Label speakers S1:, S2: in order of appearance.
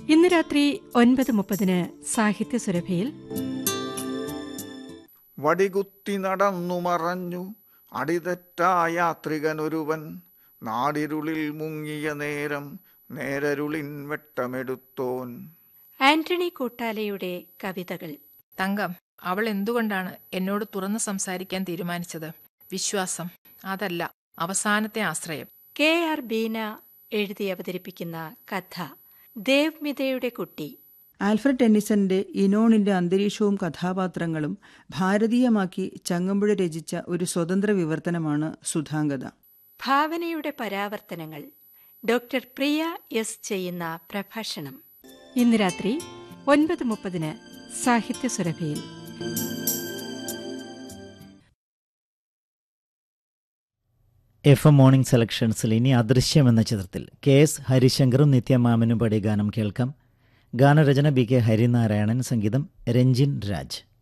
S1: ഇന്ന് രാത്രി ഒൻപത് മുപ്പതിന് സാഹിത്യ സുരഭിയിൽ
S2: വടികുത്തി നടന്നു മറഞ്ഞു അടിതെറ്റാ യാത്രികനൊരുവൻ നാടിരുളിൽ മുങ്ങിയ നേരം നേരരുളിൻ വെട്ടമെടുത്തോൻ
S1: ആന്റണി കൂട്ടാലയുടെ കവിതകൾ
S3: തങ്കം അവൾ എന്തുകൊണ്ടാണ് എന്നോട് തുറന്നു സംസാരിക്കാൻ തീരുമാനിച്ചത് വിശ്വാസം അതല്ല അവസാനത്തെ ആശ്രയം
S1: കെ ആർ ബീന എഴുതി അവതരിപ്പിക്കുന്ന കഥ ദേവ്മിതയുടെ കുട്ടി
S4: ആൽഫ്രഡ് ടെന്നിസന്റെ ഇനോണിന്റെ അന്തരീക്ഷവും കഥാപാത്രങ്ങളും ഭാരതീയമാക്കി ചങ്ങമ്പുഴ രചിച്ച ഒരു സ്വതന്ത്ര വിവർത്തനമാണ് സുധാംഗത
S1: ഭാവനയുടെ പരാവർത്തനങ്ങൾ ഡോക്ടർ പ്രിയ എസ് ചെയ്യുന്ന പ്രഭാഷണം ഇന്ന് രാത്രി ഒൻപത് മുപ്പതിന് സാഹിത്യ സുരഭിയിൽ
S5: എഫ് എം മോർണിംഗ് സെലക്ഷൻസിൽ ഇനി അദൃശ്യം എന്ന ചിത്രത്തിൽ കെ എസ് ഹരിശങ്കറും നിത്യമാമനും പാടിയ ഗാനം കേൾക്കാം ഗാനരചന ബി കെ ഹരിനാരായണൻ സംഗീതം രഞ്ജിൻ രാജ്